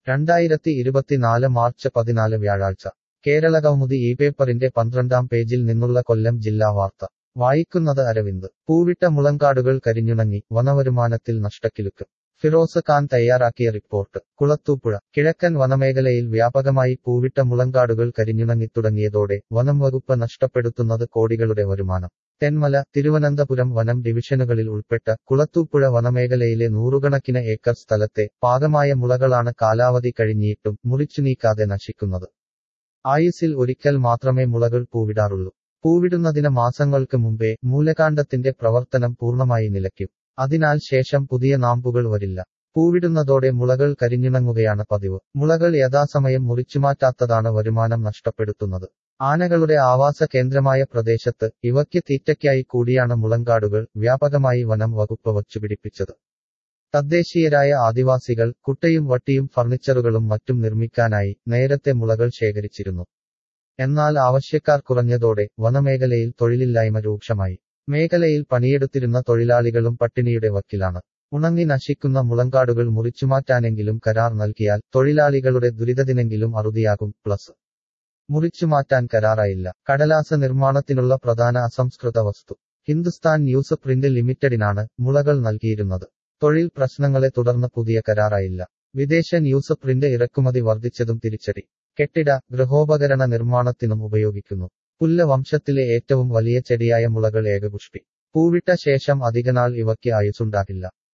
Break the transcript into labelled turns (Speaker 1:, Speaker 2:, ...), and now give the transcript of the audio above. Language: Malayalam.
Speaker 1: രണ്ടായിരത്തി ഇരുപത്തിനാല് മാർച്ച് പതിനാല് വ്യാഴാഴ്ച കേരളകൗമുദി ഈ പേപ്പറിന്റെ പന്ത്രണ്ടാം പേജിൽ നിന്നുള്ള കൊല്ലം ജില്ലാ വാർത്ത വായിക്കുന്നത് അരവിന്ദ് പൂവിട്ട മുളങ്കാടുകൾ കരിഞ്ഞുണങ്ങി വനവരുമാനത്തിൽ നഷ്ടക്കിലുക്ക് ഫിറോസ് ഖാൻ തയ്യാറാക്കിയ റിപ്പോർട്ട് കുളത്തൂപ്പുഴ കിഴക്കൻ വനമേഖലയിൽ വ്യാപകമായി പൂവിട്ട മുളങ്കാടുകൾ കരിഞ്ഞുണങ്ങിത്തുടങ്ങിയതോടെ വനം വകുപ്പ് നഷ്ടപ്പെടുത്തുന്നത് കോടികളുടെ വരുമാനം തെന്മല തിരുവനന്തപുരം വനം ഡിവിഷനുകളിൽ ഉൾപ്പെട്ട കുളത്തൂപ്പുഴ വനമേഖലയിലെ നൂറുകണക്കിന് ഏക്കർ സ്ഥലത്തെ പാകമായ മുളകളാണ് കാലാവധി കഴിഞ്ഞിട്ടും മുറിച്ചു നീക്കാതെ നശിക്കുന്നത് ആയുസിൽ ഒരിക്കൽ മാത്രമേ മുളകൾ പൂവിടാറുള്ളൂ പൂവിടുന്നതിന് മാസങ്ങൾക്ക് മുമ്പേ മൂലകാണ്ഡത്തിന്റെ പ്രവർത്തനം പൂർണ്ണമായി നിലയ്ക്കും അതിനാൽ ശേഷം പുതിയ നാമ്പുകൾ വരില്ല പൂവിടുന്നതോടെ മുളകൾ കരിഞ്ഞുണങ്ങുകയാണ് പതിവ് മുളകൾ യഥാസമയം മുറിച്ചുമാറ്റാത്തതാണ് വരുമാനം നഷ്ടപ്പെടുത്തുന്നത് ആനകളുടെ ആവാസ കേന്ദ്രമായ പ്രദേശത്ത് ഇവയ്ക്ക് തീറ്റയ്ക്കായി കൂടിയാണ് മുളങ്കാടുകൾ വ്യാപകമായി വനം വകുപ്പ് വച്ചുപിടിപ്പിച്ചത് തദ്ദേശീയരായ ആദിവാസികൾ കുട്ടയും വട്ടിയും ഫർണിച്ചറുകളും മറ്റും നിർമ്മിക്കാനായി നേരത്തെ മുളകൾ ശേഖരിച്ചിരുന്നു എന്നാൽ ആവശ്യക്കാർ കുറഞ്ഞതോടെ വനമേഖലയിൽ തൊഴിലില്ലായ്മ രൂക്ഷമായി മേഖലയിൽ പണിയെടുത്തിരുന്ന തൊഴിലാളികളും പട്ടിണിയുടെ വക്കിലാണ് ഉണങ്ങി നശിക്കുന്ന മുളങ്കാടുകൾ മുറിച്ചുമാറ്റാനെങ്കിലും കരാർ നൽകിയാൽ തൊഴിലാളികളുടെ ദുരിതത്തിനെങ്കിലും അറുതിയാകും പ്ലസ് മുറിച്ചുമാറ്റാൻ കരാറായില്ല കടലാസ നിർമ്മാണത്തിനുള്ള പ്രധാന അസംസ്കൃത വസ്തു ഹിന്ദുസ്ഥാൻ ന്യൂസ് പ്രിന്റ് ലിമിറ്റഡിനാണ് മുളകൾ നൽകിയിരുന്നത് തൊഴിൽ പ്രശ്നങ്ങളെ തുടർന്ന് പുതിയ കരാറായില്ല വിദേശ ന്യൂസ് പ്രിന്റ് ഇറക്കുമതി വർദ്ധിച്ചതും തിരിച്ചടി കെട്ടിട ഗൃഹോപകരണ നിർമ്മാണത്തിനും ഉപയോഗിക്കുന്നു പുല്ല് വംശത്തിലെ ഏറ്റവും വലിയ ചെടിയായ മുളകൾ ഏകപുഷ്പി പൂവിട്ട ശേഷം അധികനാൾ ഇവയ്ക്ക് ആയുസുണ്ടാകില്ല